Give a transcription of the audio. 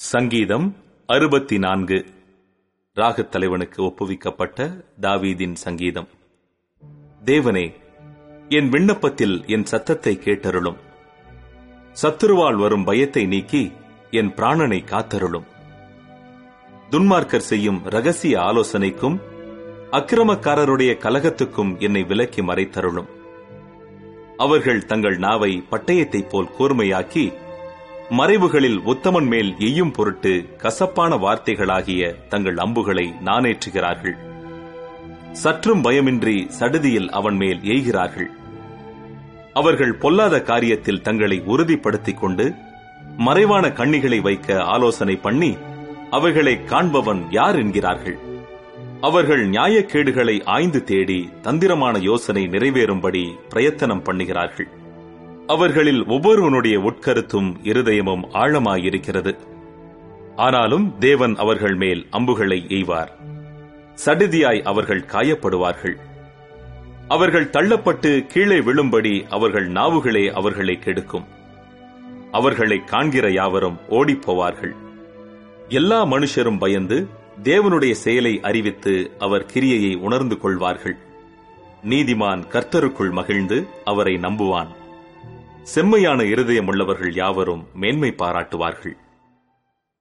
சங்கீதம் அறுபத்தி நான்கு ராகத் தலைவனுக்கு ஒப்புவிக்கப்பட்ட தாவீதின் சங்கீதம் தேவனே என் விண்ணப்பத்தில் என் சத்தத்தை கேட்டருளும் சத்துருவால் வரும் பயத்தை நீக்கி என் பிராணனை காத்தருளும் துன்மார்க்கர் செய்யும் ரகசிய ஆலோசனைக்கும் அக்கிரமக்காரருடைய கலகத்துக்கும் என்னை விலக்கி மறைத்தருளும் அவர்கள் தங்கள் நாவை பட்டயத்தைப் போல் கூர்மையாக்கி மறைவுகளில் உத்தமன் மேல் எய்யும் பொருட்டு கசப்பான வார்த்தைகளாகிய தங்கள் அம்புகளை நானேற்றுகிறார்கள் சற்றும் பயமின்றி சடுதியில் அவன் மேல் எய்கிறார்கள் அவர்கள் பொல்லாத காரியத்தில் தங்களை உறுதிப்படுத்திக் கொண்டு மறைவான கண்ணிகளை வைக்க ஆலோசனை பண்ணி அவைகளை காண்பவன் யார் என்கிறார்கள் அவர்கள் நியாயக்கேடுகளை ஆய்ந்து தேடி தந்திரமான யோசனை நிறைவேறும்படி பிரயத்தனம் பண்ணுகிறார்கள் அவர்களில் ஒவ்வொருவனுடைய உட்கருத்தும் இருதயமும் ஆழமாயிருக்கிறது ஆனாலும் தேவன் அவர்கள் மேல் அம்புகளை எய்வார் சடுதியாய் அவர்கள் காயப்படுவார்கள் அவர்கள் தள்ளப்பட்டு கீழே விழும்படி அவர்கள் நாவுகளே அவர்களை கெடுக்கும் அவர்களை காண்கிற யாவரும் ஓடிப்போவார்கள் எல்லா மனுஷரும் பயந்து தேவனுடைய செயலை அறிவித்து அவர் கிரியையை உணர்ந்து கொள்வார்கள் நீதிமான் கர்த்தருக்குள் மகிழ்ந்து அவரை நம்புவான் செம்மையான இருதயம் உள்ளவர்கள் யாவரும் மேன்மை பாராட்டுவார்கள்